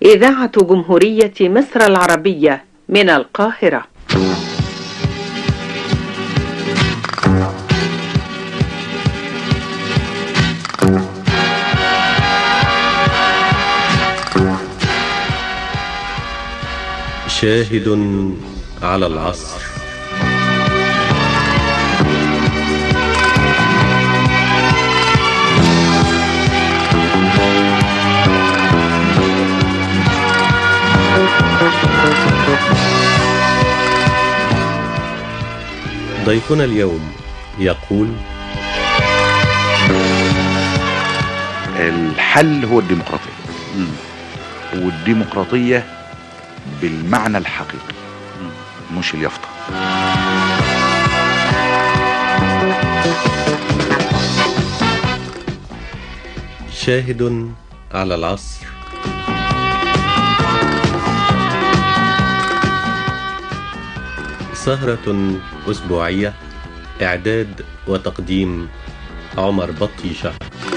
إذاعة جمهورية مصر العربية من القاهرة شاهد على العصر ضيفنا اليوم يقول الحل هو الديمقراطية والديمقراطية بالمعنى الحقيقي مش اليافطة شاهد على العصر سهرة أسبوعية إعداد وتقديم عمر بطيشة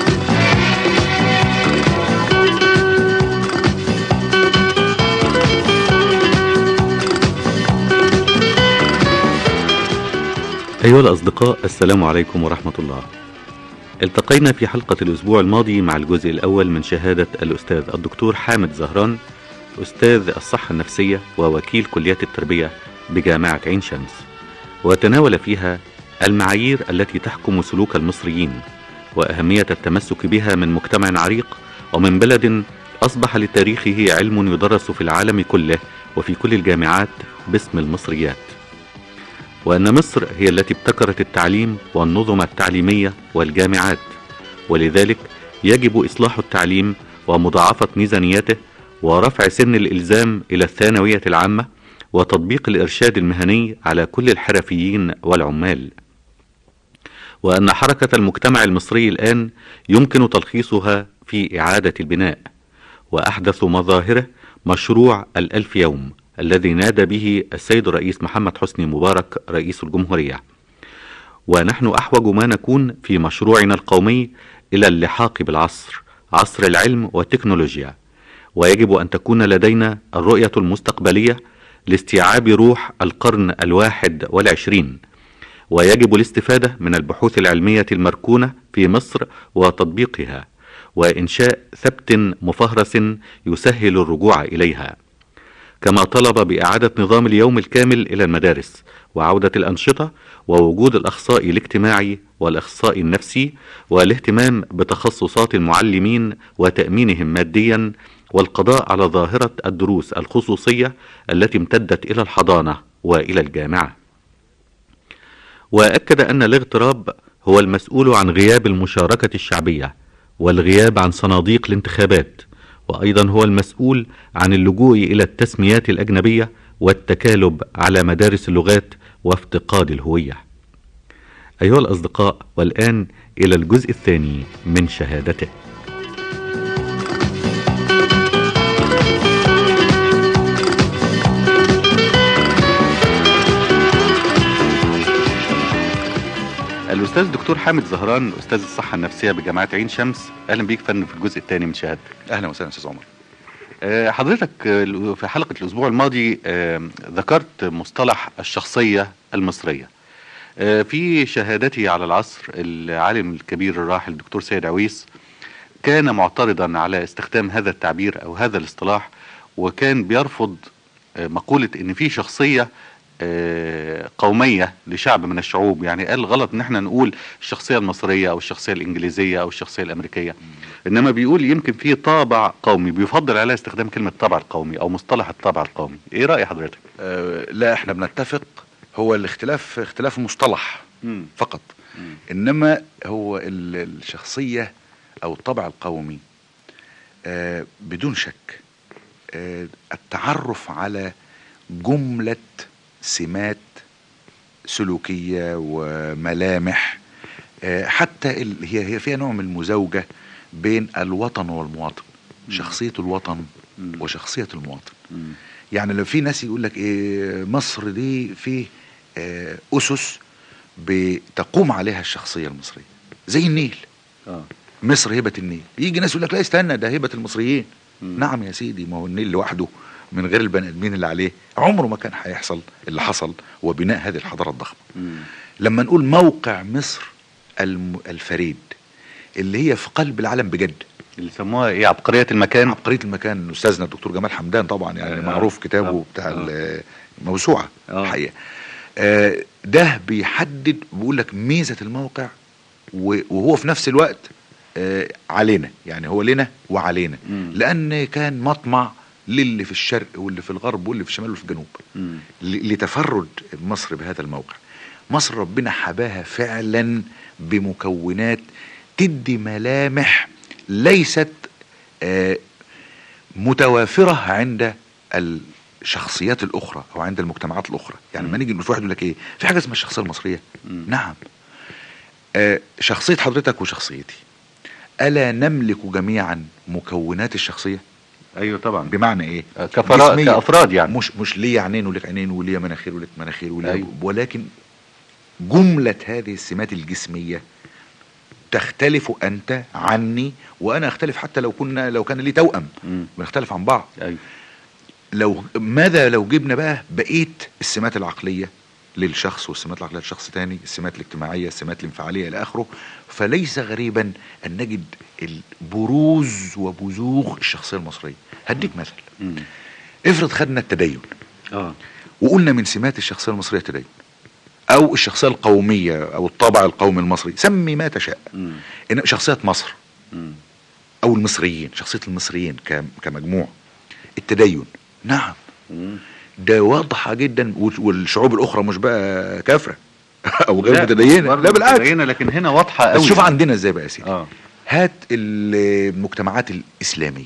أيها الأصدقاء السلام عليكم ورحمة الله التقينا في حلقة الأسبوع الماضي مع الجزء الأول من شهادة الأستاذ الدكتور حامد زهران أستاذ الصحة النفسية ووكيل كليات التربية بجامعة عين شمس وتناول فيها المعايير التي تحكم سلوك المصريين وأهمية التمسك بها من مجتمع عريق ومن بلد أصبح لتاريخه علم يدرس في العالم كله وفي كل الجامعات باسم المصريات وأن مصر هي التي ابتكرت التعليم والنظم التعليمية والجامعات ولذلك يجب إصلاح التعليم ومضاعفة ميزانيته ورفع سن الإلزام إلى الثانوية العامة وتطبيق الإرشاد المهني على كل الحرفيين والعمال وأن حركة المجتمع المصري الآن يمكن تلخيصها في إعادة البناء وأحدث مظاهره مشروع الألف يوم الذي نادى به السيد الرئيس محمد حسني مبارك رئيس الجمهورية ونحن أحوج ما نكون في مشروعنا القومي إلى اللحاق بالعصر عصر العلم والتكنولوجيا ويجب أن تكون لدينا الرؤية المستقبلية لاستيعاب روح القرن الواحد والعشرين ويجب الاستفادة من البحوث العلمية المركونة في مصر وتطبيقها وإنشاء ثبت مفهرس يسهل الرجوع إليها كما طلب بإعادة نظام اليوم الكامل إلى المدارس وعودة الأنشطة ووجود الأخصائي الاجتماعي والأخصائي النفسي والاهتمام بتخصصات المعلمين وتأمينهم ماديا والقضاء على ظاهرة الدروس الخصوصية التي امتدت إلى الحضانة وإلى الجامعة وأكد أن الاغتراب هو المسؤول عن غياب المشاركة الشعبية والغياب عن صناديق الانتخابات وأيضا هو المسؤول عن اللجوء إلى التسميات الأجنبية والتكالب على مدارس اللغات وافتقاد الهوية أيها الأصدقاء والآن إلى الجزء الثاني من شهادته الأستاذ الدكتور حامد زهران أستاذ الصحة النفسية بجامعة عين شمس أهلا بيك فن في الجزء الثاني من شهادتك اهلا وسهلا استاذ عمر آه، حضرتك آه، في حلقة الأسبوع الماضي آه، ذكرت مصطلح الشخصية المصرية آه، في شهادتي على العصر العالم الكبير الراحل الدكتور سيد عويس كان معترضا على استخدام هذا التعبير أو هذا الاصطلاح وكان بيرفض آه، مقولة إن في شخصية آه، قومية لشعب من الشعوب يعني قال غلط ان احنا نقول الشخصية المصرية او الشخصية الانجليزية او الشخصية الامريكية انما بيقول يمكن في طابع قومي بيفضل على استخدام كلمة طابع القومي او مصطلح الطابع القومي ايه رأي حضرتك آه لا احنا بنتفق هو الاختلاف اختلاف مصطلح مم. فقط مم. انما هو ال- الشخصية او الطبع القومي آه بدون شك آه التعرف على جملة سمات سلوكية وملامح آه حتى ال- هي هي فيها نوع من المزاوجة بين الوطن والمواطن شخصية الوطن مم. وشخصية المواطن مم. يعني لو في ناس يقول لك ايه مصر دي فيه آه، اسس بتقوم عليها الشخصيه المصريه زي النيل اه مصر هبه النيل يجي ناس يقول لك لا استنى ده هبه المصريين مم. نعم يا سيدي ما هو النيل لوحده من غير البني ادمين اللي عليه عمره ما كان هيحصل اللي حصل وبناء هذه الحضاره الضخمه مم. لما نقول موقع مصر الم- الفريد اللي هي في قلب العالم بجد اللي سموها ايه عبقرية المكان عبقريه المكان استاذنا الدكتور جمال حمدان طبعا يعني آه، معروف كتابه آه، بتاع آه. ال- موسوعه آه. الحقيقه آه، ده بيحدد بيقول لك ميزه الموقع و- وهو في نفس الوقت آه، علينا يعني هو لنا وعلينا مم. لان كان مطمع للي في الشرق واللي في الغرب واللي في الشمال واللي في الجنوب مم. ل- لتفرد مصر بهذا الموقع مصر ربنا حباها فعلا بمكونات تدي ملامح ليست آه، متوافرة عند الشخصيات الأخرى أو عند المجتمعات الأخرى يعني مم. ما نيجي نقول في واحد يقول لك إيه في حاجة اسمها الشخصية المصرية مم. نعم آه، شخصية حضرتك وشخصيتي ألا نملك جميعا مكونات الشخصية ايوه طبعا بمعنى إيه آه، كفرا... جسمية. كافراد يعني مش مش ليا عينين ولك عينين وليا مناخير ولك مناخير وليا أيوة. ولكن جملة هذه السمات الجسمية تختلف أنت عني وأنا أختلف حتى لو كنا لو كان لي توأم مم. بنختلف عن بعض ايوه لو ماذا لو جبنا بقى بقية السمات العقلية للشخص والسمات العقلية للشخص تاني السمات الاجتماعية السمات الانفعالية إلى آخره فليس غريبا أن نجد البروز وبزوغ الشخصية المصرية هديك مثل مم. افرض خدنا التدين اه وقلنا من سمات الشخصية المصرية التدين أو الشخصية القومية أو الطابع القومي المصري سمي ما تشاء مم. إن شخصية مصر مم. أو المصريين شخصية المصريين ك- كمجموع التدين نعم مم. ده واضحة جدا وال- والشعوب الأخرى مش بقى كافرة أو غير لا، متدينة برضه لا بالعكس متدينة لكن هنا واضحة بس قوي شوف عندنا ازاي بقى يا سيدي اه هات المجتمعات الإسلامية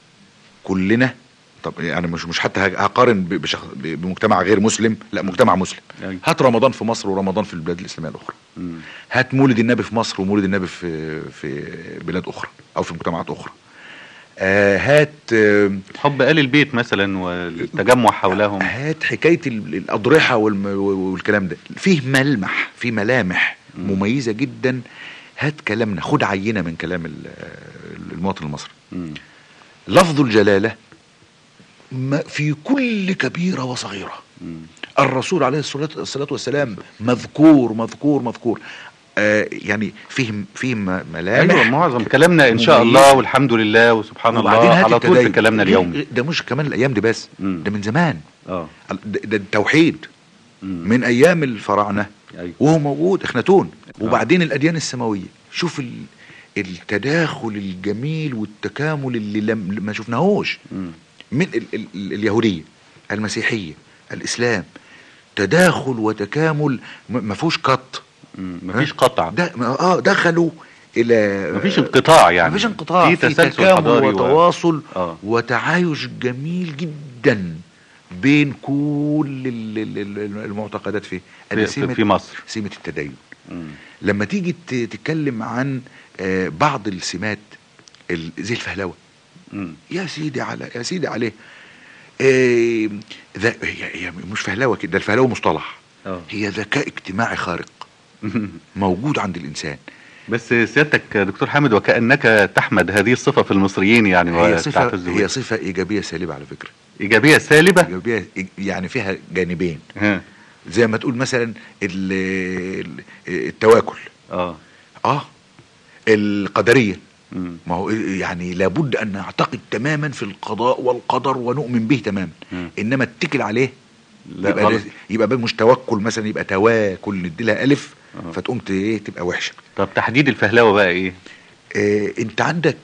كلنا طب انا مش مش حتى هج- هقارن ب- بشخ... ب- بمجتمع غير مسلم لا مجتمع مسلم أيوة. هات رمضان في مصر ورمضان في البلاد الاسلاميه الاخرى مم. هات مولد النبي في مصر ومولد النبي في في بلاد اخرى او في مجتمعات اخرى آه هات آه حب آل البيت مثلا والتجمع حولهم هات حكايه ال- الاضرحه والم... والكلام ده فيه ملمح فيه ملامح مم. مميزه جدا هات كلامنا خد عينه من كلام ال- المواطن المصري مم. لفظ الجلاله ما في كل كبيره وصغيره مم. الرسول عليه الصلاة الصلاة والسلام مذكور مذكور مذكور آه يعني فيه فيه م- ملامح ايوه معظم كلامنا ان شاء مميزة. الله والحمد لله وسبحان الله وبعدين هات على طول في التدين. كلامنا اليومي ده مش كمان الايام دي بس مم. ده من زمان اه ده, ده التوحيد مم. من ايام الفراعنه ايوه وهو موجود اخناتون وبعدين الاديان السماويه شوف ال التداخل الجميل والتكامل اللي لم ما شفناهوش مم. من ال ال ال اليهوديه المسيحيه الاسلام تداخل وتكامل م- ما فيهوش قط مم. مفيش قطع ده ما- اه دخلوا الى مفيش انقطاع يعني مفيش انقطاع في في تسلسل تكامل حضاري و- وتواصل اه وتعايش جميل جدا بين كل ال- ال- ال- المعتقدات فيه في, في, في مصر سمة التدين مم. لما تيجي ت- تتكلم عن آه، بعض السمات ال- زي الفهلوه مم. يا سيدي على يا سيدي عليه آه، ذا هي هي مش فهلوه كده ده الفهلوه مصطلح اه هي ذكاء اجتماعي خارق موجود عند الانسان بس سيادتك دكتور حامد وكأنك تحمد هذه الصفة في المصريين يعني هي صفه وتعتز هي بها. صفه ايجابيه سالبه على فكره إيجابية سالبة ايجابيه إيج- يعني فيها جانبين ها. زي ما تقول مثلا ال- ال- التواكل اه اه القدريه مم. ما هو يعني لابد ان نعتقد تماما في القضاء والقدر ونؤمن به تماما مم. انما اتكل عليه لا يبقى غلط. ده يبقى بقى مش توكل مثلا يبقى تواكل ندي لها الف آه. فتقوم ت- ايه تبقى وحشه طب تحديد الفهلوة بقى ايه آه انت عندك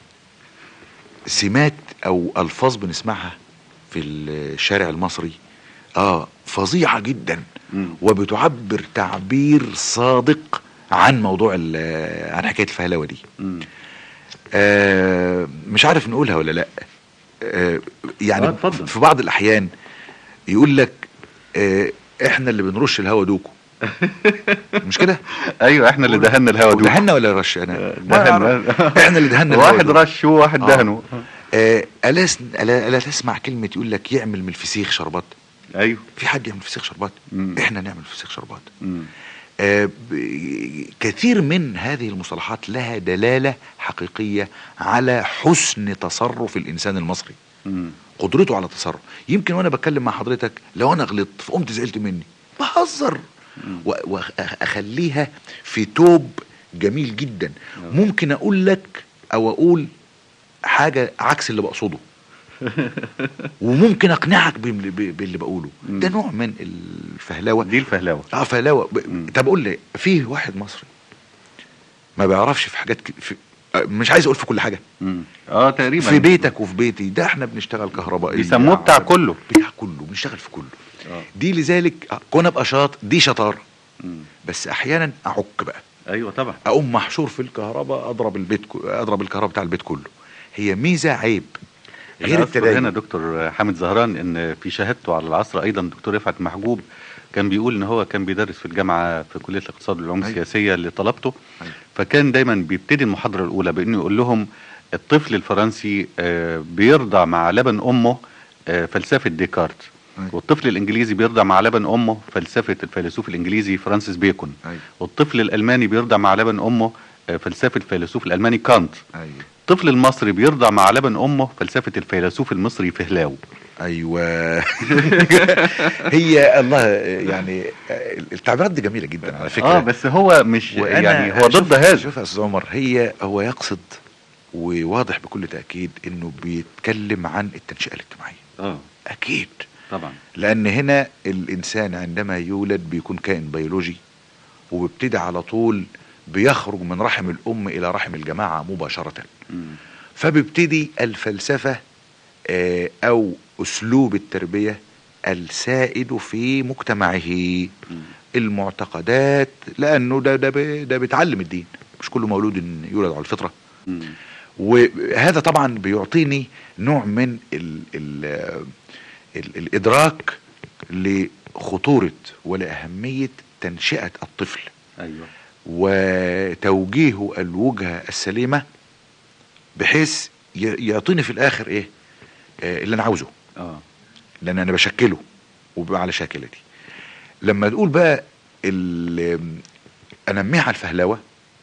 سمات او الفاظ بنسمعها في الشارع المصري اه فظيعه جدا مم. وبتعبر تعبير صادق عن موضوع ال- عن حكايه الفهلوه دي مم. آه مش عارف نقولها ولا لا آه يعني آه، اتفضل. في بعض الاحيان يقول لك آه احنا اللي بنرش الهوا دوكو مش كده ايوه احنا اللي دهنا الهوا دول دهنا ولا رش انا آه، ما دهنا. أعرف. احنا اللي دهنا الهوا واحد دوكو. رش وواحد آه. دهنه آه الا س- الا ألا تسمع كلمه يقول لك يعمل من الفسيخ شربات ايوه في حد يعمل فسيخ شربات مم. احنا نعمل فسيخ شربات مم. آه، ب- كثير من هذه المصطلحات لها دلالة حقيقية على حسن تصرف الإنسان المصري مم. قدرته على التصرف يمكن وانا بتكلم مع حضرتك لو انا غلطت فقمت زعلت مني بهزر واخليها في توب جميل جدا ممكن اقول لك او اقول حاجه عكس اللي بقصده وممكن اقنعك بال- ب- باللي بقوله مم. ده نوع من الفهلوه دي الفهلاوه اه فهلوه ب... مم. طب قول لي فيه واحد مصري ما بيعرفش في حاجات ك... في... آه، مش عايز اقول في كل حاجه مم. اه تقريبا في بيتك وفي بيتي ده احنا بنشتغل كهربائي بيسموه بتاع كله. بتاع كله بنشتغل في كله آه. دي لذلك آه، كون ابقى شاطر دي شطاره مم. بس احيانا اعك بقى ايوه طبعا اقوم محشور في الكهرباء اضرب البيت كو- اضرب الكهرباء بتاع البيت كله هي ميزه عيب غير غير التدين التدين هنا دكتور حامد زهران ان في شهادته على العصر ايضا دكتور رفعت محجوب كان بيقول ان هو كان بيدرس في الجامعه في كليه الاقتصاد والعلوم أيوة. السياسيه اللي طلبته أيوة. فكان دايما بيبتدي المحاضره الاولى بانه يقول لهم الطفل الفرنسي آه، بيرضع مع لبن امه آه، فلسفه ديكارت أيوة. والطفل الانجليزي بيرضع مع لبن امه فلسفه الفيلسوف الانجليزي فرانسيس بيكون أيوة. والطفل الالماني بيرضع مع لبن امه آه، فلسفه الفيلسوف الالماني كانت ايوه الطفل المصري بيرضع مع لبن امه فلسفه الفيلسوف المصري فهلاو ايوه هي الله يعني آه، التعبيرات دي جميله جدا على فكره اه بس هو مش وأنا يعني هو ضد شوف- هذا شوف يا استاذ عمر هي هو يقصد وواضح بكل تاكيد انه بيتكلم عن التنشئه الاجتماعيه اه اكيد طبعا لان هنا الانسان عندما يولد بيكون كائن بيولوجي وبيبتدي على طول بيخرج من رحم الام الى رحم الجماعه مباشره مم. فبيبتدي الفلسفه آه، او اسلوب التربيه السائد في مجتمعه مم. المعتقدات لانه ده ده بي- ده بيتعلم الدين مش كل مولود إن يولد على الفطره مم. وهذا طبعا بيعطيني نوع من ال ال ال الادراك لخطوره ولاهميه تنشئه الطفل ايوه وتوجيهه الوجهه السليمه بحيث ي- يعطيني في الاخر ايه آه، اللي انا عاوزه اه لان انا بشكله وبيبقى على شاكلتي لما تقول بقى ال- انميها على الفهلوه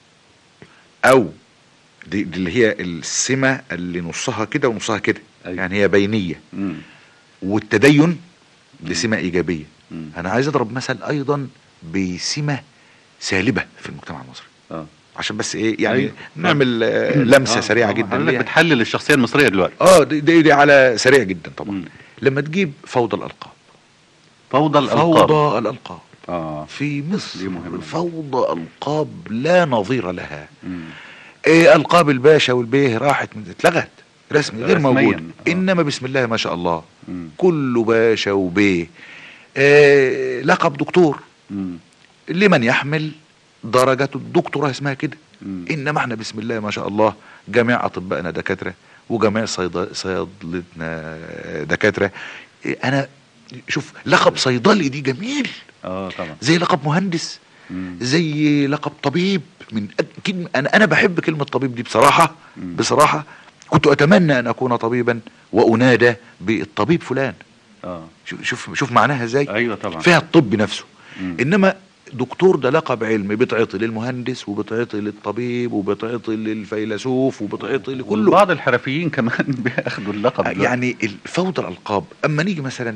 او دي, دي اللي هي السمه اللي نصها كده ونصها كده أيوة. يعني هي بينيه مم. والتدين لسمه ايجابيه مم. انا عايز اضرب مثل ايضا بسمه سالبه في المجتمع المصري اه عشان بس ايه يعني أيوة. نعمل آه، لمسه آه، سريعه آه، جدا حضرتك ليها. بتحلل الشخصيه المصريه دلوقتي اه دي, دي, دي على سريع جدا طبعا مم. لما تجيب فوضى الالقاب فوضى الالقاب فوضى الالقاب اه في مصر دي مهمة. فوضى القاب لا نظير لها مم. إيه القاب الباشا والبيه راحت من اتلغت رسمي غير رسمياً. موجود آه. انما بسم الله ما شاء الله مم. كله باشا وبيه إيه لقب دكتور مم. لمن يحمل درجة الدكتوراه اسمها كده مم. انما احنا بسم الله ما شاء الله جميع اطبائنا دكاتره وجميع صيد- صيادلتنا دكاتره إيه انا شوف لقب صيدلي دي جميل اه طبعا زي لقب مهندس مم. زي لقب طبيب من أك- كلمة انا انا بحب كلمه طبيب دي بصراحه مم. بصراحه كنت اتمنى ان اكون طبيبا وانادى بالطبيب فلان اه شوف شوف, شوف معناها ازاي ايوه طبعا فيها الطب نفسه مم. انما دكتور ده لقب علمي بيتعطي للمهندس وبيتعطي للطبيب وبيتعطي للفيلسوف وبيتعطي لكله بعض الحرفيين كمان بياخدوا اللقب ده. يعني الفوضى الالقاب اما نيجي مثلا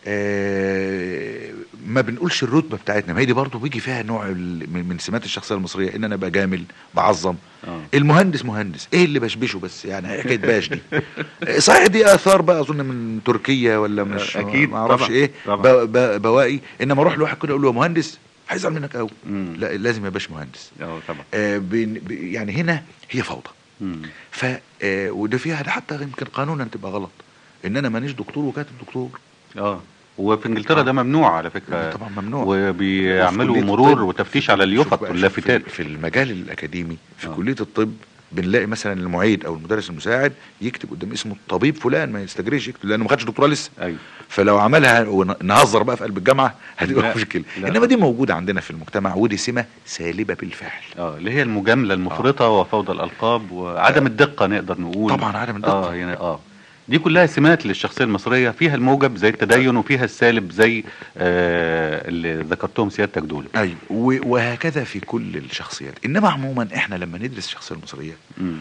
آه ما بنقولش الرتبه بتاعتنا ما هي دي برضه بيجي فيها نوع ال- من من سمات الشخصيه المصريه ان انا بجامل بعظم آه. المهندس مهندس ايه اللي بشبشه بس يعني حكايه باش دي آه، صحيح دي اثار بقى اظن من تركيا ولا مش أكيد، ما اعرفش طبعا، ايه طبعا. ب- ب- بواقي انما اروح لواحد كده اقول له يا مهندس هيزعل منك قوي مم. لا لازم يا باش مهندس اه طبعا آه بن- ب- يعني هنا هي فوضى مم. ف آه، وده فيها ده حتى يمكن قانونا تبقى غلط ان انا مانيش دكتور وكاتب دكتور اه وفي انجلترا ده ممنوع على فكره طبعا ممنوع وبيعملوا وفي كلية مرور الطب- وتفتيش على شوف اليافط بقى، شوف واللافتات في, في المجال الاكاديمي في آه. كليه الطب بنلاقي مثلا المعيد او المدرس المساعد يكتب قدام اسمه الطبيب فلان ما يستجريش يكتب لانه ما خدش دكتوراه لسه ايوه فلو عملها ونهزر بقى في قلب الجامعه لا، هتبقى مشكله لا. انما دي موجوده عندنا في المجتمع ودي سمه سالبه بالفعل اه اللي هي المجامله المفرطه وفوضى الالقاب وعدم الدقه نقدر نقول طبعا عدم الدقة. اه يعني اه دي كلها سمات للشخصيه المصريه فيها الموجب زي التدين وفيها السالب زي آه اللي ذكرتهم سيادتك دول ايوه و- وهكذا في كل الشخصيات انما عموما احنا لما ندرس الشخصيه المصريه مم.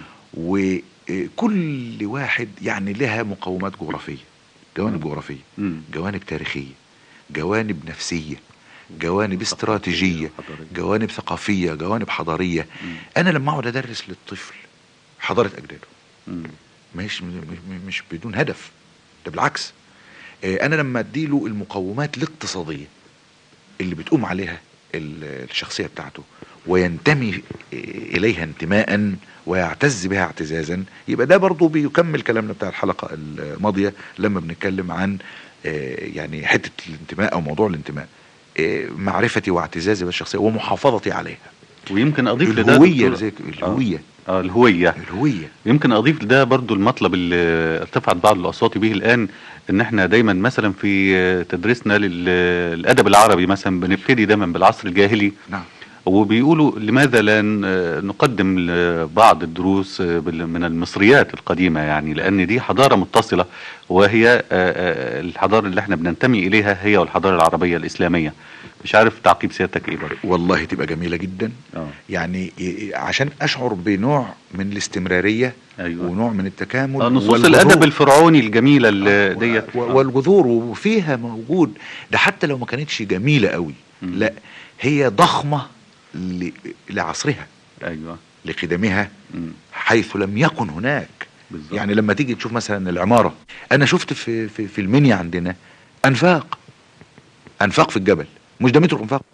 وكل واحد يعني لها مقومات جغرافيه جوانب جغرافيه مم. جوانب تاريخيه جوانب نفسيه جوانب استراتيجيه جوانب ثقافيه جوانب حضاريه مم. انا لما اقعد ادرس للطفل حضاره اجداده مم. مش مش مش بدون هدف ده بالعكس آه، انا لما اديله المقومات الاقتصاديه اللي بتقوم عليها ال- الشخصيه بتاعته وينتمي آه، اليها انتماء ويعتز بها اعتزازا يبقى ده برضو بيكمل كلامنا بتاع الحلقه الماضيه لما بنتكلم عن آه، يعني حته الانتماء او موضوع الانتماء آه، معرفتي واعتزازي بالشخصيه ومحافظتي عليها ويمكن اضيف لده الهويه دكتور- زي الهويه اه الهويه الهويه يمكن اضيف لده برضو المطلب اللي ارتفعت بعض الاصوات به الان ان احنا دايما مثلا في تدريسنا للادب العربي مثلا بنبتدي دايما بالعصر الجاهلي نعم وبيقولوا لماذا لا ن- نقدم ل- بعض الدروس بال- من المصريات القديمة يعني لأن دي حضارة متصلة وهي آه، آه، الحضارة اللي احنا بننتمي إليها هي والحضارة العربية الإسلامية مش عارف تعقيب سيادتك إيه برضه والله تبقى جميله جدا اه يعني ي- عشان اشعر بنوع من الاستمراريه أيوة. ونوع من التكامل آه، نصوص والجذور. الأدب الفرعوني الجميلة اللي ديت و- والجذور وفيها موجود ده حتى لو ما كانتش جميله قوي مم. لا هي ضخمه ل- لعصرها أيوه لقدمها مم. حيث لم يكن هناك بالظبط. يعني لما تيجي تشوف مثلا العماره انا شفت في في, في المنيا عندنا انفاق انفاق في الجبل مش ده مترو انفاق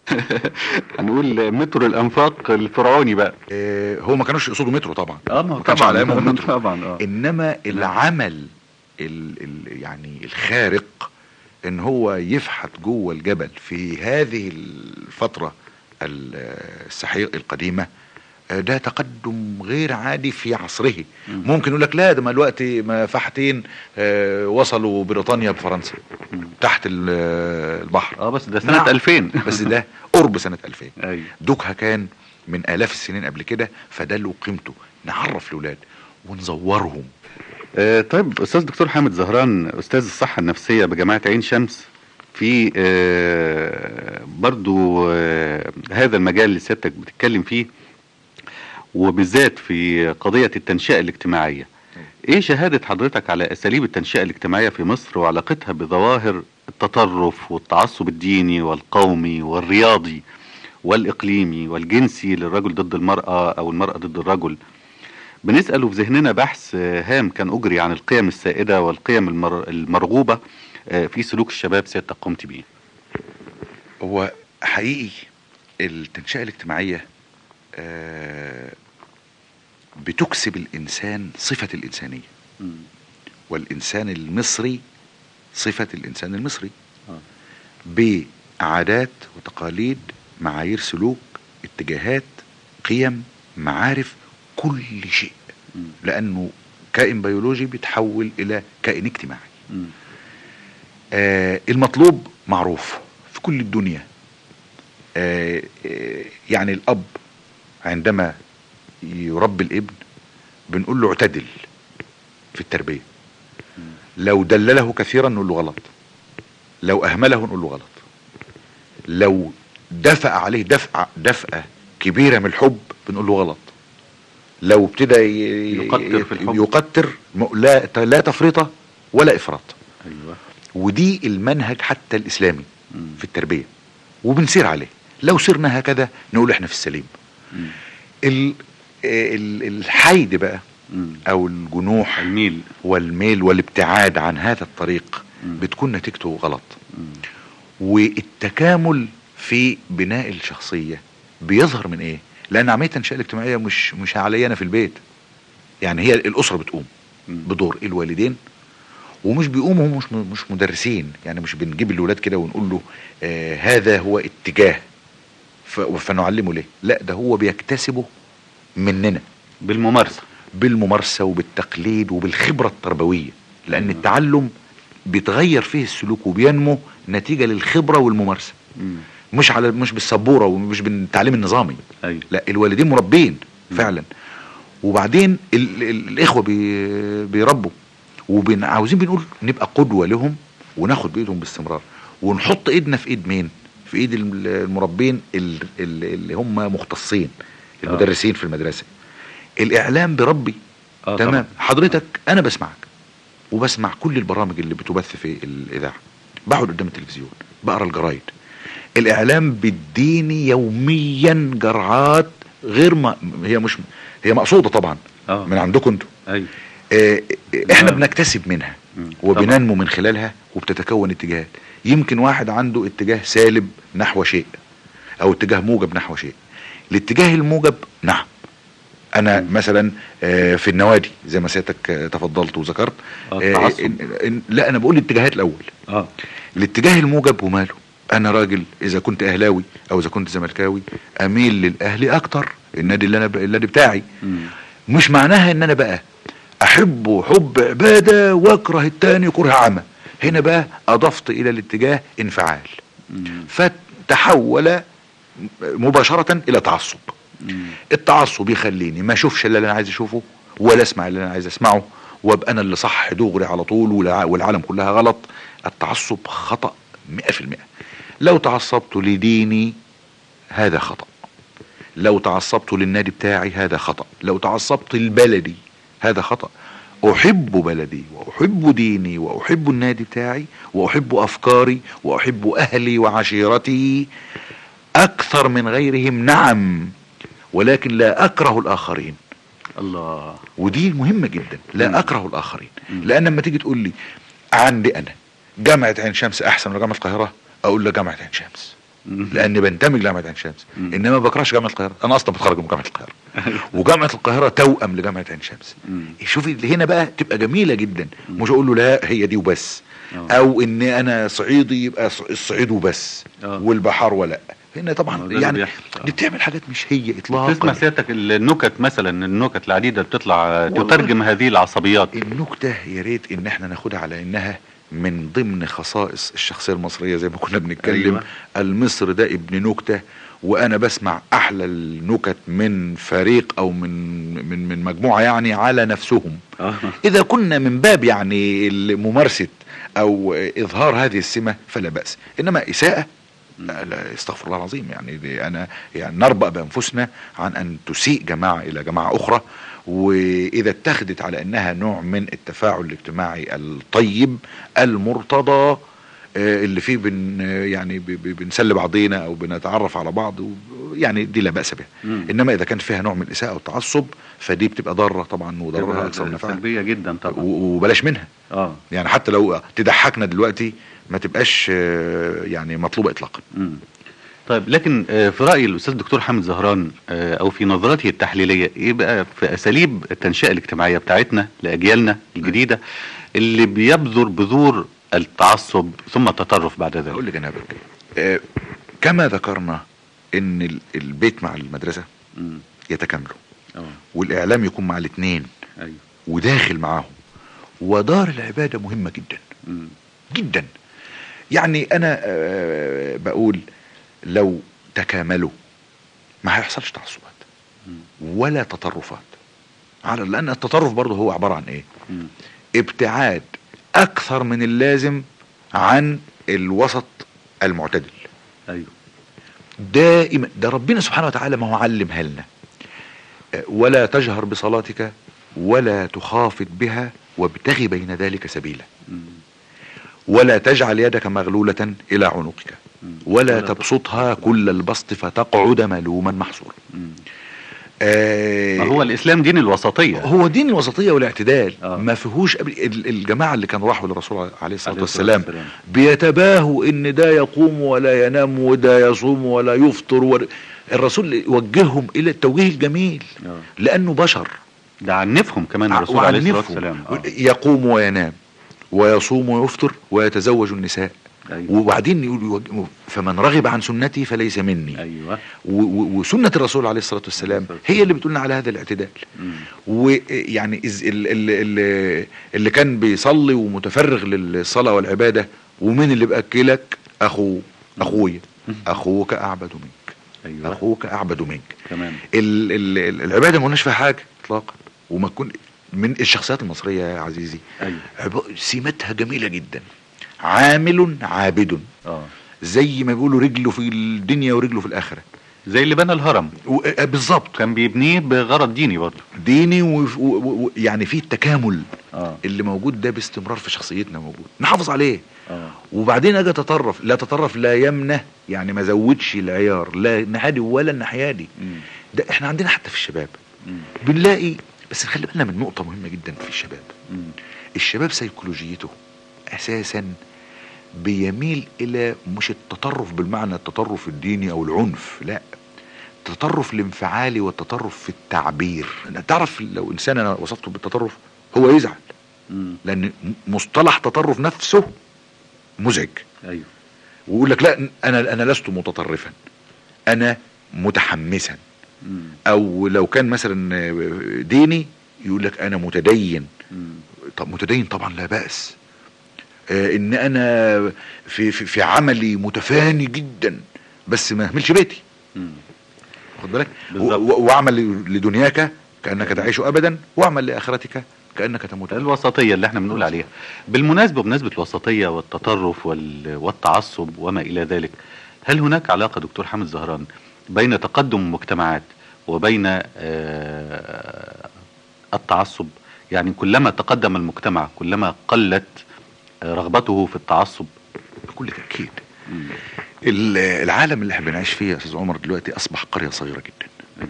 هنقول مترو الأنفاق الفرعوني بقى آه هو ما كانوش يقصدوا مترو طبعا اه ما هو ما كانش طبعا على أيامهم مترو. طبعا اه انما العمل ال ال يعني الخارق ان هو يفحت جوه الجبل في هذه الفتره ال- السحيق القديمه آه، ده تقدم غير عادي في عصره مم. ممكن يقول لك لا ده ما الوقت ما فحتين آه، وصلوا بريطانيا بفرنسا مم. تحت ال- البحر اه بس ده سنة نعم. 2000 بس ده قرب سنه 2000 ايوه دوكها كان من آلاف السنين قبل كده فده له قيمته نعرف الأولاد ونزورهم آه، طيب استاذ دكتور حامد زهران استاذ الصحه النفسيه بجامعه عين شمس في آه، برضو آه، هذا المجال اللي سيادتك بتتكلم فيه وبالذات في قضيه التنشئه الاجتماعيه ايه شهاده حضرتك على اساليب التنشئه الاجتماعيه في مصر وعلاقتها بظواهر التطرف والتعصب الديني والقومي والرياضي والاقليمي والجنسي للرجل ضد المراه او المراه ضد الرجل بنسأل في ذهننا بحث آه، هام كان أجري عن القيم السائدة والقيم المر... المرغوبة آه، في سلوك الشباب سيادتك قمت بيه هو حقيقي التنشئة الاجتماعية آه، بتكسب الإنسان صفة الإنسانية والإنسان المصري صفة الإنسان المصري آه. بعادات وتقاليد معايير سلوك اتجاهات قيم معارف كل شيء مم. لأنه كائن بيولوجي بيتحول إلى كائن اجتماعي مم. آه المطلوب معروف في كل الدنيا آه آه يعني الأب عندما يربي الابن بنقول له اعتدل في التربية لو دلله كثيرا نقول له غلط لو أهمله نقول له غلط لو دفع عليه دفعة دفعة كبيرة من الحب بنقول له غلط لو ابتدى ي- يقتر في الحب. يقتر م- لا لا تفريطة ولا إفراط أيوة ودي المنهج حتى الإسلامي مم. في التربية وبنسير عليه لو سرنا هكذا نقول احنا في السليم مم. ال- ال- الحيد بقى مم. او الجنوح الميل والميل والابتعاد عن هذا الطريق مم. بتكون نتيجته غلط مم. والتكامل في بناء الشخصية بيظهر من ايه لان عملية التنشئة الاجتماعية مش مش عليا انا في البيت يعني هي الاسرة بتقوم مم. بدور الوالدين ومش بيقوموا هم مش مش مدرسين يعني مش بنجيب الولاد كده ونقول له آه هذا هو اتجاه ف- فنعلمه ليه لا ده هو بيكتسبه مننا بالممارسة بالممارسة وبالتقليد وبالخبرة التربوية لأن التعلم بيتغير فيه السلوك وبينمو نتيجة للخبرة والممارسة مم. مش على مش بالسبورة ومش بالتعليم النظامي أيوة لا الوالدين مربين مم. فعلا وبعدين ال ال الإخوة بي بيربوا وعاوزين بنقول نبقى قدوة لهم وناخد بإيدهم باستمرار ونحط ايدنا في ايد مين في ايد الم- المربين ال- ال- اللي هم مختصين آه. المدرسين في المدرسة الاعلام بربي آه تمام طبعاً. حضرتك انا بسمعك وبسمع كل البرامج اللي بتبث في الاذاعه بقعد قدام التلفزيون بقرا الجرايد الاعلام بيديني يوميا جرعات غير ما هي مش هي مقصوده طبعا آه. من عندكم انتوا ايوه آه، احنا نعم. بنكتسب منها مم. وبننمو من خلالها وبتتكون اتجاهات يمكن واحد عنده اتجاه سالب نحو شيء او اتجاه موجب نحو شيء الاتجاه الموجب نعم انا مثلا آه، في النوادي زي ما سيادتك آه، تفضلت وذكرت آه، آه، التعصب. إن- إن- لا انا بقول الاتجاهات الاول اه الاتجاه الموجب وماله انا راجل اذا كنت اهلاوي او اذا كنت زملكاوي اميل للاهلي اكتر النادي اللي انا ب... النادي بتاعي مم. مش معناها ان انا بقى احبه حب عباده واكره التاني كره عمى هنا بقى اضفت الى الاتجاه انفعال مم. فتحول مباشره الى تعصب مم. التعصب يخليني ما اشوفش اللي انا عايز اشوفه ولا اسمع اللي انا عايز اسمعه وابقى انا اللي صح دغري على طول والع- والعالم كلها غلط التعصب خطأ مئة في المئة لو تعصبت لديني هذا خطأ لو تعصبت للنادي بتاعي هذا خطأ لو تعصبت لبلدي هذا خطأ أحب بلدي وأحب ديني وأحب النادي بتاعي وأحب أفكاري وأحب أهلي وعشيرتي أكثر من غيرهم نعم ولكن لا أكره الآخرين الله ودي مهمة جدا مم. لا أكره الآخرين مم. لأن لما تيجي تقول لي عندي أنا جامعة عين شمس أحسن ولا جامعة القاهرة أقول لك جامعة عين شمس مم. لأني بنتمي لجامعة عين شمس مم. إنما ما بكرهش جامعة القاهرة أنا أصلا بتخرج من جامعة القاهرة وجامعة القاهرة توأم لجامعة عين شمس مم. شوفي اللي هنا بقى تبقى جميلة جدا مش أقول له لا هي دي وبس آه. أو إن أنا صعيدي يبقى ص- الصعيد وبس آه. والبحار ولا هنا آه، طبعا ده اللي يعني بيحصل. آه. دي بتعمل حاجات مش هي تسمع إطلاقا سيادتك النكت مثلا النكت العديدة بتطلع والله. تترجم هذه العصبيات النكتة يا ريت ان احنا ناخدها على انها من ضمن خصائص الشخصية المصرية زي ما كنا بنتكلم أيوة. أيوة. المصر ده ابن نكتة وانا بسمع احلى النكت من فريق او من من من مجموعة يعني على نفسهم آه. اذا كنا من باب يعني ممارسة او اظهار هذه السمة فلا بأس انما اساءة لا, لا استغفر الله العظيم يعني دي انا يعني نربأ بانفسنا عن ان تسيء جماعة الى جماعة اخرى واذا اتخذت على انها نوع من التفاعل الاجتماعي الطيب المرتضى آه، اللي فيه بن يعني ب- ب- بنسلي بعضينا او بنتعرف على بعض و- يعني دي لا باس بها مم. انما اذا كان فيها نوع من الاساءه والتعصب فدي بتبقى ضاره طبعا وضررها تبقى اكثر من نفعها سلبية جدا طبعا و- وبلاش منها اه يعني حتى لو تضحكنا دلوقتي ما تبقاش آه، يعني مطلوبه اطلاقا مم. طيب لكن آه، في رأي الأستاذ الدكتور حامد زهران آه، أو في نظرته التحليلية إيه بقى في أساليب التنشئة الاجتماعية بتاعتنا لأجيالنا الجديدة اللي بيبذر بذور التعصب ثم التطرف بعد اقول ذلك لك انا بك آه، كما ذكرنا ان ال- البيت مع المدرسه مم. يتكاملوا اه والاعلام يكون مع الاثنين أيوه وداخل معاهم ودار العباده مهمه جدا مم. جدا يعني انا آه، بقول لو تكاملوا ما هيحصلش تعصبات مم. ولا تطرفات على لان التطرف برضه هو عباره عن ايه مم. ابتعاد اكثر من اللازم عن الوسط المعتدل أيوه دائما ده ربنا سبحانه وتعالى ما هو علمها لنا آه، ولا تجهر بصلاتك ولا تخافت بها وابتغي بين ذلك سبيلا مم. ولا تجعل يدك مغلولة إلى عنقك مم. ولا ولا تبسطها كل البسط فتقعد ملوما محصورا مم. آه ما هو الإسلام دين الوسطية هو دين الوسطية والاعتدال آه. ما فيهوش قبل ال- الجماعة اللي كانوا راحوا للرسول عليه الصلاة عليه الصلاة والسلام والسلام. بيتباهوا ان ده يقوم ولا ينام وده يصوم ولا يفطر ولا الرسول يوجههم الى التوجيه الجميل آه. لانه بشر ده عنفهم كمان الرسول عليه الصلاة وعنفهم. والسلام آه. يقوم وينام ويصوم ويفطر ويتزوج النساء أيوه وبعدين يقول يوجه- فمن رغب عن سنتي فليس مني أيوه و- و- وسنة الرسول عليه الصلاة والسلام هي اللي بتقولنا على هذا الاعتدال مم. ويعني إز- ال- ال- ال- اللي كان بيصلي ومتفرغ للصلاة والعبادة ومين اللي بأكلك أخوه أخويا أخوك أعبد منك أيوه أخوك أعبد منك تمام ال- ال- ال- العبادة ما قلناش فيها حاجة إطلاقا وما تكون من الشخصيات المصريه يا عزيزي ايوه عب- سماتها جميله جدا عامل عابد اه زي ما بيقولوا رجله في الدنيا ورجله في الاخره زي اللي بنى الهرم و- آه، بالظبط كان بيبنيه بغرض ديني برضه ديني ويعني في التكامل اه اللي موجود ده باستمرار في شخصيتنا موجود نحافظ عليه اه وبعدين اجي اتطرف لا تطرف لا يمنه يعني ما زودش العيار لا الناحيه دي ولا الناحيه دي مم. ده احنا عندنا حتى في الشباب مم. بنلاقي بس نخلي بالنا من نقطه مهمه جدا في الشباب مم. الشباب سيكولوجيته اساسا بيميل الى مش التطرف بالمعنى التطرف الديني او العنف لا التطرف الانفعالي والتطرف في التعبير تعرف لو انسان انا وصفته بالتطرف هو يزعل مم. لان مصطلح تطرف نفسه مزعج ايوه ويقول لك لا انا انا لست متطرفا انا متحمسا مم. او لو كان مثلا ديني يقول لك انا متدين مم. طب متدين طبعا لا باس آه ان انا في, في في عملي متفاني جدا بس ما اهملش بيتي مم. واخد بالك و- بالظبط. و- واعمل لدنياك كانك تعيش ابدا واعمل لاخرتك كانك تموت أبداً. الوسطية اللي احنا بنقول عليها بالمناسبة بمناسبة الوسطية والتطرف وال... والتعصب وما إلى ذلك هل هناك علاقة دكتور حامد زهران بين تقدم المجتمعات وبين آه، التعصب يعني كلما تقدم المجتمع كلما قلت آه، رغبته في التعصب بكل تاكيد ال- العالم اللي احنا بنعيش فيه يا استاذ عمر دلوقتي اصبح قريه صغيره جدا أيوة.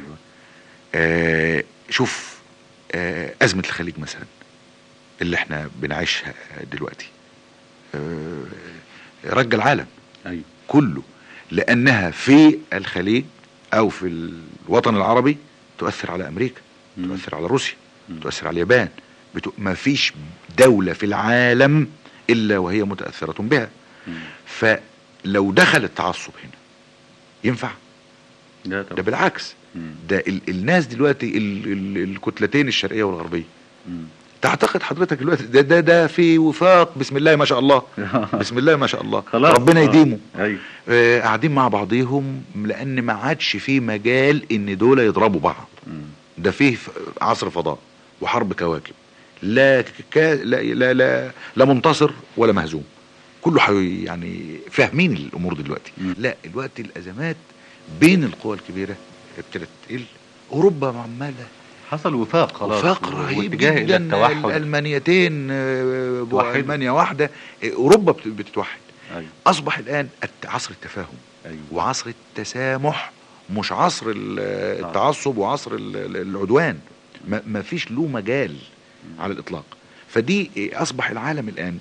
آه شوف آه ازمه الخليج مثلا اللي احنا بنعيشها دلوقتي آه رج العالم أيوة. كله لانها في الخليج او في الوطن العربي تؤثر على امريكا مم. تؤثر على روسيا مم. تؤثر على اليابان بت... ما فيش دولة في العالم الا وهي متأثرة بها مم. فلو دخل التعصب هنا ينفع ده ده طبعا. بالعكس مم. ده ال... الناس دلوقتي ال... ال... الكتلتين الشرقية والغربية مم. تعتقد حضرتك دلوقتي ده ده ده في وفاق بسم الله ما شاء الله بسم الله ما شاء الله خلاص ربنا آه. يديمه أيوة. آه، قاعدين مع بعضيهم لان ما عادش في مجال ان دول يضربوا بعض مم. ده فيه ف- عصر فضاء وحرب كواكب لا ك... لا, لا لا لا منتصر ولا مهزوم كله حي يعني فاهمين الامور دلوقتي مم. لا دلوقتي الازمات بين القوى الكبيره ابتدت تقل اوروبا عماله حصل وفاق خلاص وفاق رهيب واتجاه إلى جدا التوحد الالمانيتين آه، توحدوا. المانيا واحده آه، اوروبا بت- بتتوحد أيوة. اصبح الان الت- عصر التفاهم أيوة. وعصر التسامح مش عصر ال- التعصب وعصر ال- ال- العدوان ما ما فيش له مجال على الاطلاق فدي إيه، اصبح العالم الان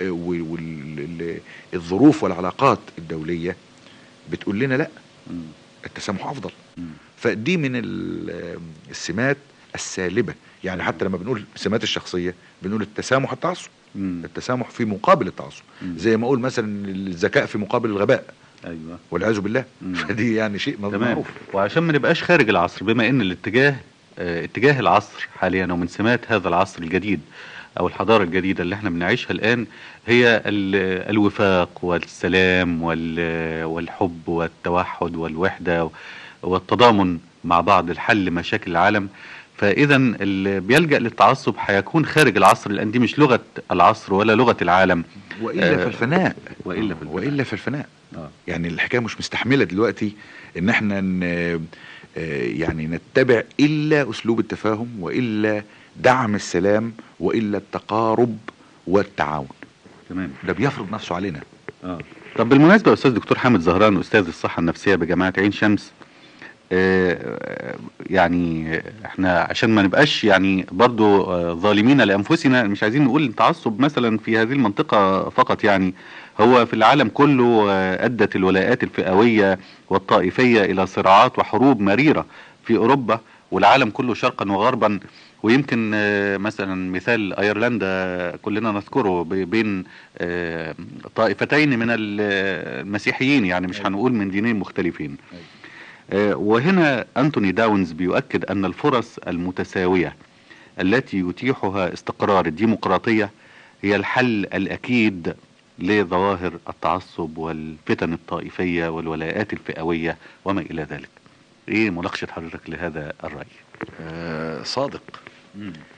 والظروف والعلاقات الدوليه بتقول لنا لا مم. التسامح افضل مم. فدي من ال- السمات السالبه يعني حتى لما بنقول سمات الشخصيه بنقول التسامح التعصب مم. التسامح في مقابل التعصب مم. زي ما اقول مثلا الذكاء في مقابل الغباء أيوة والعياذ بالله مم. فدي يعني شيء تمام معروف وعشان ما نبقاش خارج العصر بما ان الاتجاه آه، اتجاه العصر حاليا ومن سمات هذا العصر الجديد او الحضاره الجديده اللي احنا بنعيشها الان هي ال- الوفاق والسلام وال- والحب والتوحد والوحده والتضامن مع بعض لحل مشاكل العالم فاذا اللي بيلجا للتعصب هيكون خارج العصر لان دي مش لغه العصر ولا لغه العالم والا آه، في الفناء وإلا في الفناء. والا في الفناء آه. يعني الحكايه مش مستحمله دلوقتي ان احنا ن... آه، يعني نتبع الا اسلوب التفاهم والا دعم السلام والا التقارب والتعاون تمام ده بيفرض نفسه علينا اه طب بالمناسبة أستاذ دكتور حامد زهران أستاذ الصحة النفسية بجامعة عين شمس آه، يعني احنا عشان ما نبقاش يعني برضو آه، ظالمين لأنفسنا مش عايزين نقول تعصب مثلا في هذه المنطقة فقط يعني هو في العالم كله آه، أدت الولاءات الفئوية والطائفية إلى صراعات وحروب مريرة في أوروبا والعالم كله شرقا وغربا ويمكن آه، مثلا مثال ايرلندا كلنا نذكره ب- بين آه، طائفتين من ال- المسيحيين يعني مش هنقول من دينين مختلفين آه، وهنا أنتوني داونز بيؤكد أن الفرص المتساوية التي يتيحها استقرار الديمقراطية هي الحل الأكيد لظواهر التعصب والفتن الطائفية والولاءات الفئوية وما إلى ذلك إيه مناقشة حضرتك لهذا الرأي آه، صادق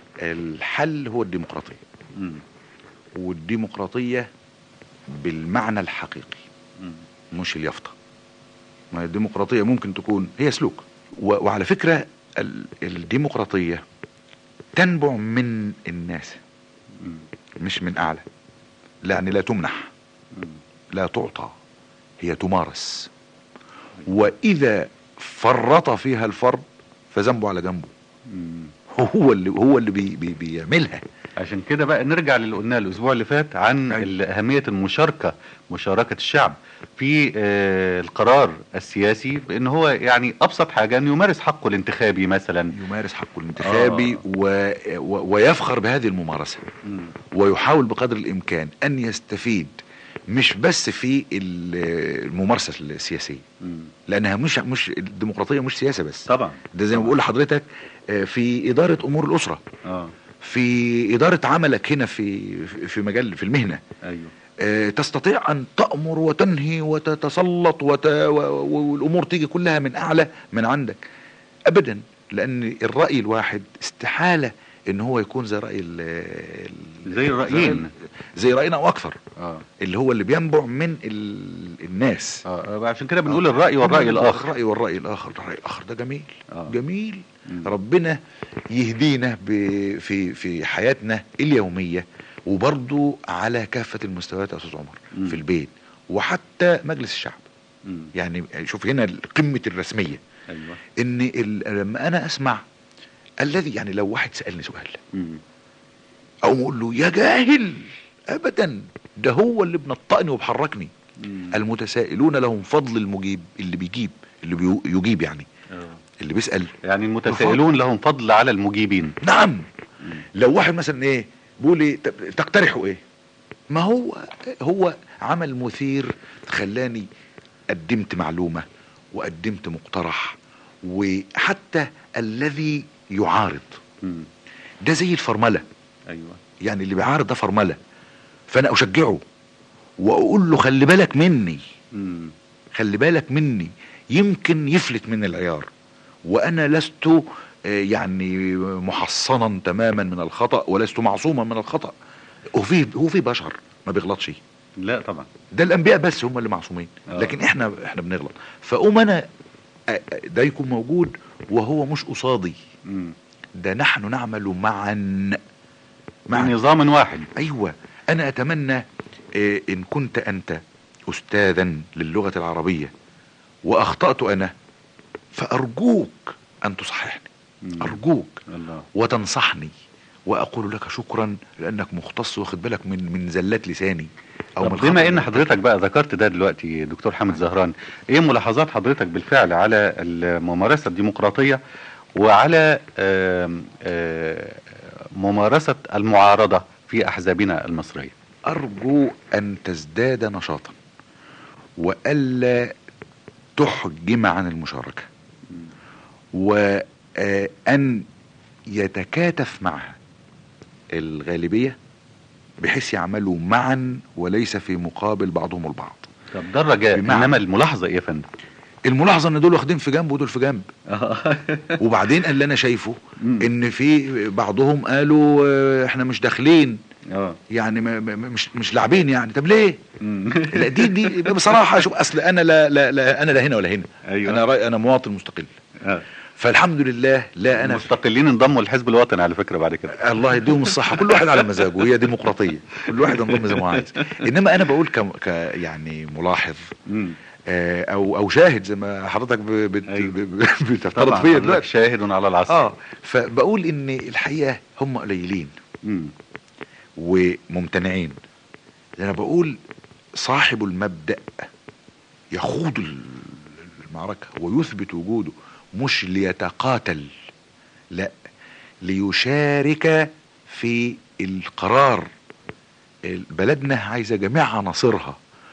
الحل هو الديمقراطيه مم. والديمقراطيه بالمعنى الحقيقي مم. مش اليافطه ما هي الديمقراطيه ممكن تكون هي سلوك و- وعلى فكره ال- الديمقراطيه تنبع من الناس مم. مش من اعلى لا يعني لا تمنح مم. لا تعطى هي تمارس واذا فرط فيها الفرد فذنبه على جنبه مم. هو اللي هو اللي بي بي بيعملها عشان كده بقى نرجع للي قلناه الاسبوع اللي فات عن أيوة. ال- اهميه المشاركه مشاركه الشعب في آه، القرار السياسي بان هو يعني ابسط حاجه انه يمارس حقه الانتخابي مثلا يمارس حقه الانتخابي آه. و... و... ويفخر بهذه الممارسه مم. ويحاول بقدر الامكان ان يستفيد مش بس في ال- الممارسه السياسيه مم. لانها مش مش الديمقراطيه مش سياسه بس طبعا ده زي ما بقول لحضرتك آه، في اداره امور الاسره اه في اداره عملك هنا في في مجال في المهنه ايوه آه، تستطيع ان تامر وتنهي وتتسلط وت... و... و- والامور تيجي كلها من اعلى من عندك ابدا لان الراي الواحد استحاله ان هو يكون زي راي ال... ال- زي الرأيين. زي راينا او اكثر اه اللي هو اللي بينبع من ال... الناس اه عشان كده بنقول الراي والراي الاخر الراي والراي الاخر الراي الاخر ده جميل آه. جميل مم. ربنا يهدينا ب... في في حياتنا اليوميه وبرضو على كافه المستويات يا استاذ عمر مم. في البيت وحتى مجلس الشعب مم. يعني شوف هنا قمه الرسميه ايوه ان ال... لما انا اسمع الذي يعني لو واحد سالني سؤال مم. او اقول له يا جاهل ابدا ده هو اللي بنطقني وبحركني مم. المتسائلون لهم فضل المجيب اللي بيجيب اللي بيو- يجيب يعني آه. اللي بيسال يعني المتسائلون لهم فضل على المجيبين نعم مم. لو واحد مثلا ايه بيقول ايه طب تقترحوا ايه ما هو هو عمل مثير خلاني قدمت معلومة وقدمت مقترح وحتى الذي يعارض مم. ده زي الفرملة ايوه يعني اللي بيعارض ده فرملة فانا اشجعه واقول له خلي بالك مني مم. خلي بالك مني يمكن يفلت من العيار وانا لست آه، يعني محصنا تماما من الخطا ولست معصوما من الخطا وفي هو في بشر ما بيغلطش لا طبعا ده الانبياء بس هم اللي معصومين آه. لكن احنا احنا بنغلط فاقوم انا آه، آه، ده يكون موجود وهو مش قصادي مم. ده نحن نعمل معا مع نظام واحد ايوه انا اتمنى آه، ان كنت انت استاذا للغه العربيه واخطات انا فارجوك ان تصححني مم. ارجوك الله وتنصحني واقول لك شكرا لانك مختص واخد بالك من من زلات لساني طب من بما خطأ ان حضرتك بقى ذكرت ده دلوقتي دكتور حامد زهران ايه ملاحظات حضرتك بالفعل على الممارسه الديمقراطيه وعلى آم، آه، ممارسه المعارضه في احزابنا المصريه ارجو ان تزداد نشاطا والا تحجم عن المشاركه وان يتكاتف معها الغالبيه بحيث يعملوا معا وليس في مقابل بعضهم البعض طب ده الرجاء بمعنى- انما الملاحظه ايه يا فندم الملاحظه ان دول واخدين في جنب ودول في جنب وبعدين اللي انا شايفه مم. ان في بعضهم قالوا آه، احنا مش داخلين اه يعني ما- ما- مش مش لاعبين يعني طب ليه مم. لا دي دي بصراحه شوف اصل انا لا لا, لا انا لا هنا ولا هنا أيوة. انا رأي انا مواطن مستقل آه. فالحمد لله لا انا المستقلين انضموا للحزب الوطني على فكره بعد كده الله يديهم الصحه كل واحد على مزاجه هي ديمقراطيه كل واحد ينضم زي ما هو عايز انما انا بقول ك, ك يعني ملاحظ مم. آه، او او شاهد زي ما حضرتك ب- بت- أيوة. ب- ب- بتفترض طبعا فيا حضرتك دلوقتي شاهد على العصر اه فبقول ان الحقيقه هم قليلين مم. وممتنعين انا بقول صاحب المبدأ يخوض ال- المعركة ويثبت وجوده مش ليتقاتل لا ليشارك في القرار بلدنا عايزة جميع عناصرها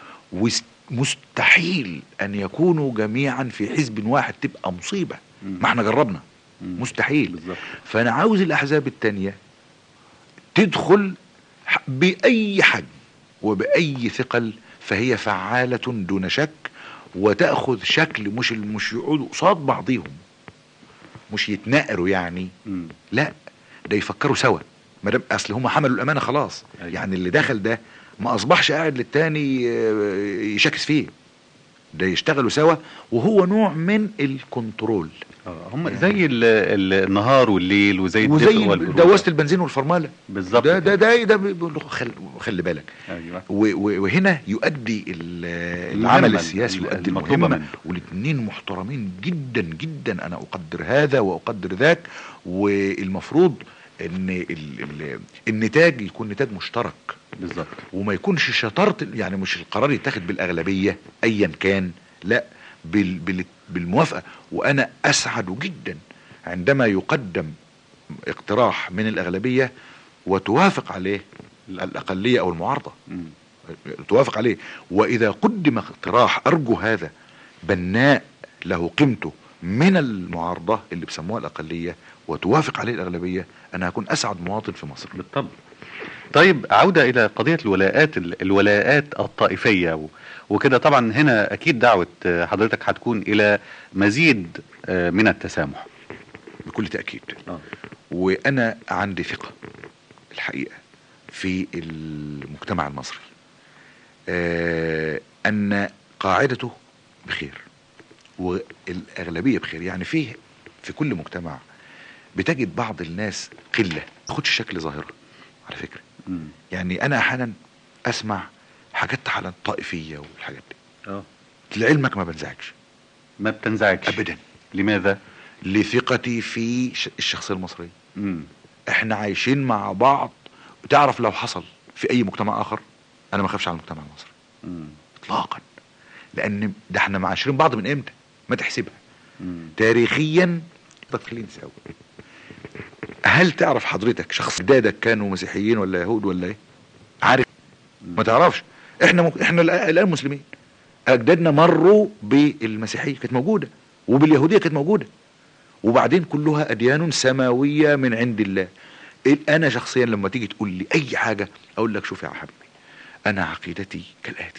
ومستحيل ان يكونوا جميعا في حزب واحد تبقى مصيبة مم. ما احنا جربنا مم. مستحيل بالظبط فانا عاوز الاحزاب التانية تدخل ح- باي حجم وباي ثقل فهي فعالة دون شك وتأخذ شكل مش مش يقعدوا قصاد بعضهم مش يتناقروا يعني مم. لا ده يفكروا سوا ما دام اصل هم حملوا الامانه خلاص أيوة. يعني اللي دخل ده ما اصبحش قاعد للتاني آه، يشاكس فيه ده يشتغلوا سوا وهو نوع من الكنترول آه، هم زي ال- ال- النهار والليل وزي الدفء وزي والبرود. دواسه البنزين والفرمله بالظبط ده كده. ده ده, ده بيقول له خل خلي بالك ايوه و- و- وهنا يؤدي ال- المهمة العمل السياسي ال- يؤدي المطلوبة المهمة منه. والاثنين محترمين جدا جدا انا اقدر هذا واقدر ذاك والمفروض ان ال- ال- النتاج يكون نتاج مشترك بالظبط وما يكونش شطارة يعني مش القرار يتاخد بالاغلبيه ايا كان لا بال بال بالموافقه وانا اسعد جدا عندما يقدم اقتراح من الاغلبيه وتوافق عليه الاقليه او المعارضه مم. توافق عليه واذا قدم اقتراح ارجو هذا بناء له قيمته من المعارضه اللي بيسموها الاقليه وتوافق عليه الاغلبيه انا هكون اسعد مواطن في مصر بالطبع طيب عودة إلى قضية الولاءات الولاءات الطائفية و- وكده طبعا هنا أكيد دعوة آه، حضرتك هتكون إلى مزيد آه، من التسامح بكل تاكيد آه. وانا عندي ثقه الحقيقه في المجتمع المصري آه ان قاعدته بخير والاغلبيه بخير يعني فيه في كل مجتمع بتجد بعض الناس قله ما تاخدش شكل ظاهره على فكره مم. يعني انا احيانا اسمع حاجات على الطائفيه والحاجات دي اه لعلمك ما بنزعجش ما بتنزعجش ابدا لماذا؟ لثقتي في ش- الشخصيه المصريه مم. احنا عايشين مع بعض تعرف لو حصل في اي مجتمع اخر انا ما اخافش على المجتمع المصري مم. اطلاقا لان ده احنا معاشرين بعض من امتى ما تحسبها مم. تاريخيا طب خلينا نساوي هل تعرف حضرتك شخص جدادك كانوا مسيحيين ولا يهود ولا ايه عارف ما تعرفش احنا م... احنا الآ- الان مسلمين اجدادنا مروا بالمسيحيه كانت موجوده وباليهوديه كانت موجوده وبعدين كلها اديان سماويه من عند الله إيه- انا شخصيا لما تيجي تقول لي اي حاجه اقول لك شوف يا حبيبي انا عقيدتي كالاتي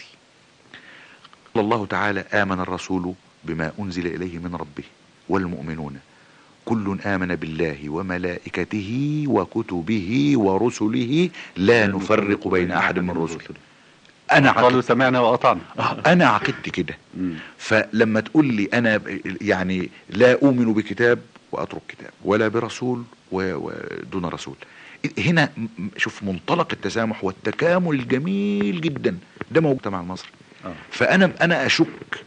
قال الله تعالى امن الرسول بما انزل اليه من ربه والمؤمنون كل امن بالله وملائكته وكتبه ورسله لا نفرق بين احد من رسله انا قالوا عقيدتي سمعنا وأطعنا انا عقيدتي كده مم. فلما تقول لي انا ب- يعني لا اؤمن بكتاب واترك كتاب ولا برسول و- ودون رسول هنا م- م- شوف منطلق التسامح والتكامل الجميل جدا ده موجود مع المصري آه. فانا انا اشك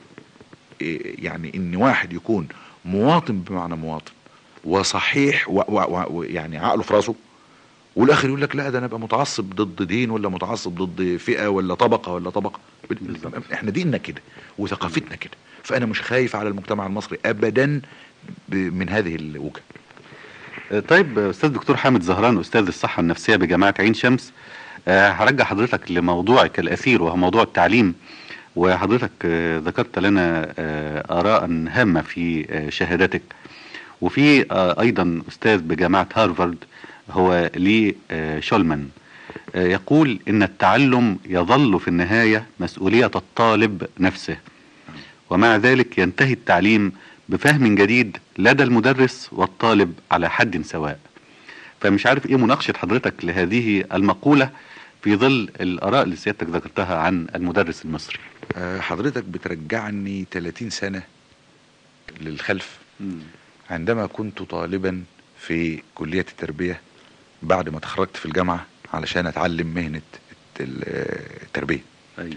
إيه، يعني ان واحد يكون مواطن بمعنى مواطن وصحيح و- و- و- يعني عقله في راسه والاخر يقول لك لا ده انا ابقى متعصب ضد دين ولا متعصب ضد فئه ولا طبقه ولا طبقه بالظبط. احنا ديننا كده وثقافتنا كده فانا مش خايف على المجتمع المصري ابدا ب- من هذه الوجهه آه، طيب آه، أستاذ دكتور حامد زهران أستاذ الصحة النفسية بجامعة عين شمس آه، هرجع حضرتك لموضوعك الأثير وهو موضوع التعليم وحضرتك آه، ذكرت لنا آه، آراء هامة في آه، شهادتك وفي آه، أيضا أستاذ بجامعة هارفارد هو لي آه، شولمان آه، يقول إن التعلم يظل في النهاية مسؤولية الطالب نفسه ومع ذلك ينتهي التعليم بفهم جديد لدى المدرس والطالب على حد سواء فمش عارف ايه مناقشة حضرتك لهذه المقولة في ظل الآراء اللي سيادتك ذكرتها عن المدرس المصري آه، حضرتك بترجعني 30 سنه للخلف عندما كنت طالبا في كليه التربيه بعد ما تخرجت في الجامعه علشان اتعلم مهنه الت- التربيه أيوة.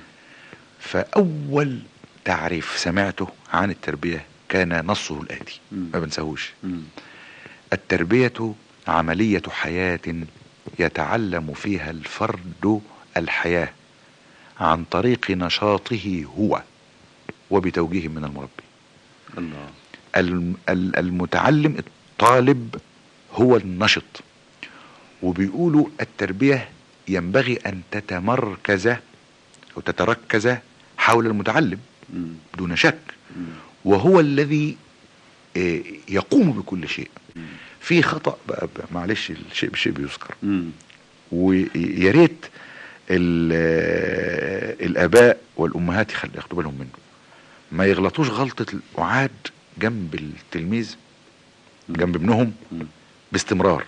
فاول تعريف سمعته عن التربيه كان نصه الاتي مم. ما بنساهوش مم. التربيه عمليه حياه يتعلم فيها الفرد الحياه عن طريق نشاطه هو وبتوجيه من المربي الله الم- ال- المتعلم الطالب هو النشط وبيقولوا التربية ينبغي أن تتمركز أو تتركز حول المتعلم مم. دون شك مم. وهو الذي آه، يقوم بكل شيء مم. في خطأ بقى بقى معلش الشيء بشيء بيذكر مم. ويا ريت ال- آه، الآباء والأمهات يخل- ياخدوا بالهم منه ما يغلطوش غلطة الأعاد جنب التلميذ جنب ابنهم مم. باستمرار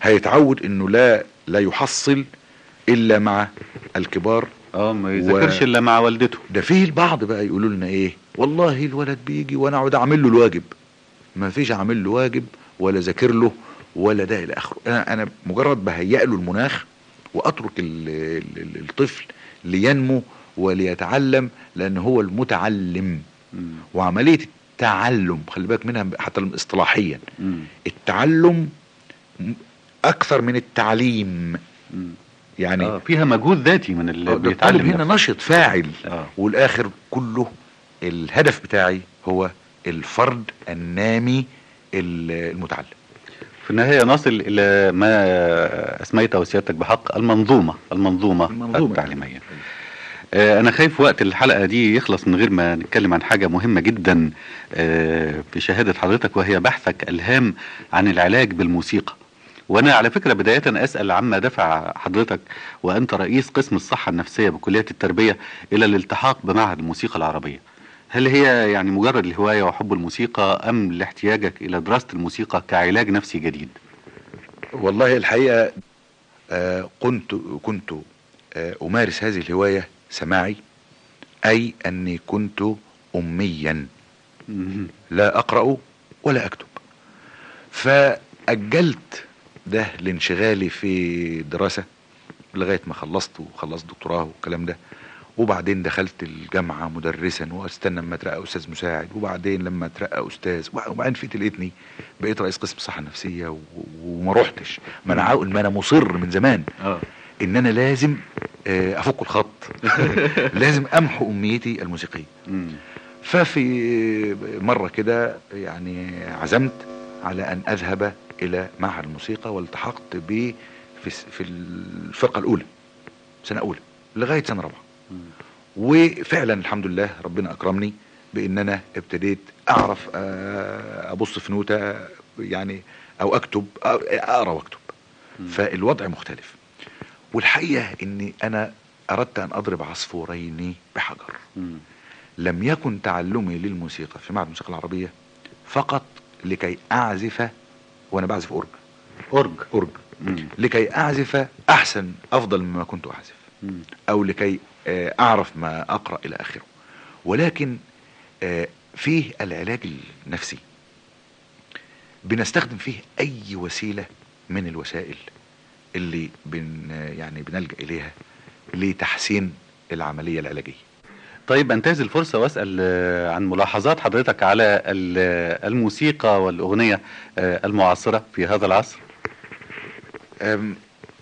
هيتعود انه لا لا يحصل الا مع الكبار اه ما يذاكرش الا مع والدته ده فيه البعض بقى يقولوا لنا ايه والله الولد بيجي وانا اقعد اعمل له الواجب ما فيش اعمل له واجب ولا ذاكر له ولا ده الى اخره انا انا مجرد بهيئ له المناخ واترك ال ال الطفل لينمو وليتعلم لان هو المتعلم مم. وعمليه التعلم خلي بالك منها حتى اصطلاحيا مم. التعلم اكثر من التعليم مم. يعني اه فيها مجهود ذاتي من اللي آه، ده الطالب بيتعلم هنا نفسه. نشط فاعل اه والاخر كله الهدف بتاعي هو الفرد النامي ال- المتعلم في النهاية نصل إلى ما أسميته سيادتك بحق المنظومة المنظومة, المنظومة. التعليمية آه، أنا خايف وقت الحلقة دي يخلص من غير ما نتكلم عن حاجة مهمة جدا آه، في شهادة حضرتك وهي بحثك الهام عن العلاج بالموسيقى وأنا على فكرة بداية أسأل عما دفع حضرتك وأنت رئيس قسم الصحة النفسية بكلية التربية إلى الالتحاق بمعهد الموسيقى العربية هل هي يعني مجرد الهواية وحب الموسيقى أم لاحتياجك إلى دراسة الموسيقى كعلاج نفسي جديد؟ والله الحقيقه آه كنت كنت آه امارس هذه الهوايه سماعي اي اني كنت اميا مم. لا اقرا ولا اكتب فاجلت ده لانشغالي في دراسه لغايه ما خلصت وخلصت دكتوراه والكلام ده وبعدين دخلت الجامعه مدرسا واستنى لما اترقى استاذ مساعد وبعدين لما اترقى استاذ وبعدين في لقيتني بقيت رئيس قسم الصحه النفسيه و- وما روحتش ما انا عاقل ما انا مصر من زمان اه ان انا لازم آه، افك الخط لازم امحو امنيتي الموسيقيه مم. ففي مرة كده يعني عزمت على أن أذهب إلى معهد الموسيقى والتحقت ب في الس- في الفرقة الأولى سنة أولى لغاية سنة رابعة مم. وفعلا الحمد لله ربنا أكرمني بأن أنا ابتديت أعرف آه، أبص في نوتة يعني أو أكتب أو أقرأ وأكتب مم. فالوضع مختلف والحقيقة أني أنا أردت أن أضرب عصفورين بحجر مم. لم يكن تعلمي للموسيقى في معهد الموسيقى العربية فقط لكي أعزف وأنا بعزف أورج أورج أورج مم. لكي أعزف أحسن أفضل مما كنت أعزف مم. أو لكي آه، أعرف ما أقرأ إلى آخره ولكن آه، فيه العلاج النفسي بنستخدم فيه أي وسيلة من الوسائل اللي بن يعني بنلجأ إليها لتحسين العملية العلاجية طيب انتهز الفرصة واسأل آه، عن ملاحظات حضرتك على ال- آه، الموسيقى والأغنية آه، المعاصرة في هذا العصر أم،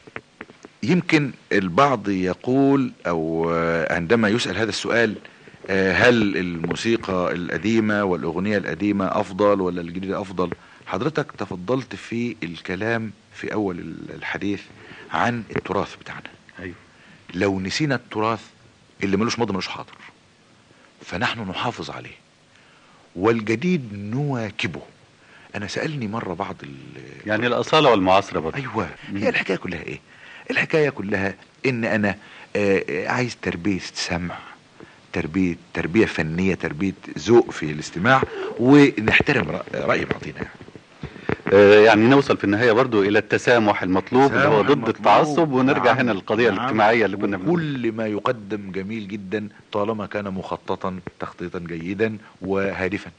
يمكن البعض يقول او آه، عندما يسأل هذا السؤال آه، هل الموسيقى القديمة والأغنية القديمة أفضل ولا الجديدة أفضل حضرتك تفضلت في الكلام في أول ال- الحديث عن التراث بتاعنا أيوه لو نسينا التراث اللي ملوش ماضي ملوش حاضر فنحن نحافظ عليه والجديد نواكبه أنا سألني مرة بعض ال- يعني الأصالة والمعاصرة برضه ايوه مم. هي الحكايه كلها ايه الحكايه كلها ان انا آه، آه، عايز تربيه سمع تربيه تربيه فنيه تربيه ذوق في الاستماع ونحترم رأ- راي بعضنا يعني آه، يعني نوصل في النهاية برضو إلى التسامح المطلوب اللي هو ضد المطلوب. التعصب ونرجع نعم، هنا للقضية نعم. الاجتماعية اللي كنا بنقول كل ما يقدم جميل جدا طالما كان مخططا تخطيطا جيدا وهادفا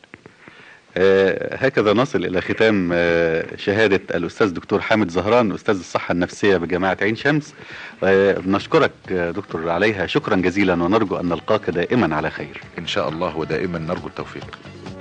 آه، هكذا نصل إلى ختام آه، شهادة الأستاذ دكتور حامد زهران أستاذ الصحة النفسية بجامعة عين شمس آه، بنشكرك آه، دكتور عليها شكرا جزيلا ونرجو أن نلقاك دائما على خير ان شاء الله ودائما نرجو التوفيق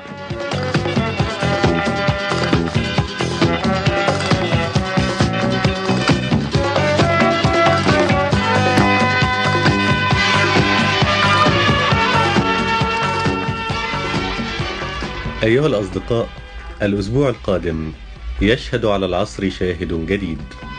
أيها الأصدقاء الأسبوع القادم يشهد على العصر شاهد جديد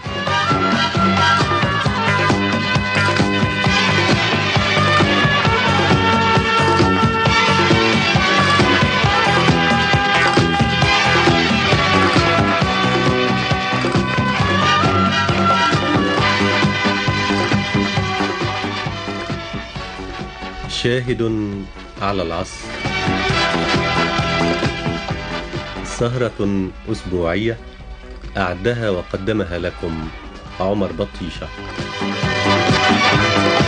شاهد على العصر سهرة أسبوعية أعدها وقدمها لكم عمر بطيشة